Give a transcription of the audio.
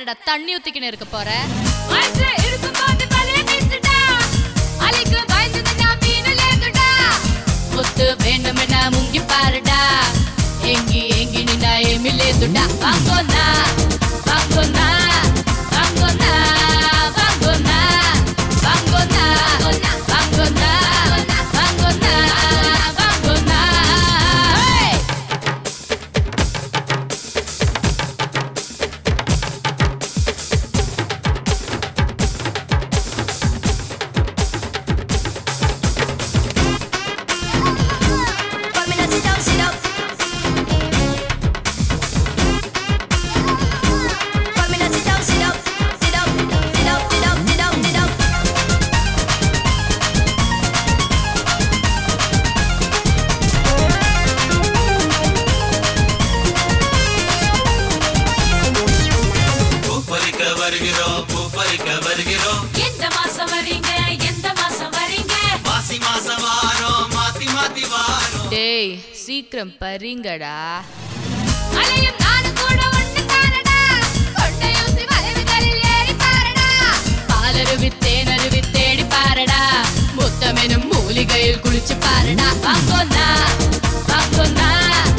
தானடா தண்ணி ஊத்திக்கின்னு இருக்க போற மனசு இருக்கும்போது வலைய வீசுடா. அலைக்கு பயந்துதுன்னா மீனுல ஏந்துடா. முத்து வேண்டுமென முங்கி பாருடா எங்கி எங்கி நின்னா எமிலேதுடா வாங்கோனா வாங்கோனா வாங்கோனா வாங்கோனா வாங்கோனா வாங்கோனா வாங்கோனா வாங்கோனா ஹே Formula sit down, sit up. Formula sit down, sit up. Sit up, sit up, sit up, sit up, sit up. பூப்பறிக்க வருகிறோம் பூப்பறிக்க வருகிறோம் எந்த மாசம் வரீங்க எந்த மாசம் வரீங்க மாசி மாசம் வாரோம் மாத்தி மாத்தி வாரோம் டேய் சீக்கிரம் பறிங்கடா அலையும் நானும் கூட ஒண்ணு தானடா கொண்டையூசி வளைவுகளில் ஏறி பாருடா பாலருவி தேனருவி தேடி பாருடா முத்தமெனும் மூலிகையில் குளிச்சு பாருடா வாங்கோனா வாங்கோனா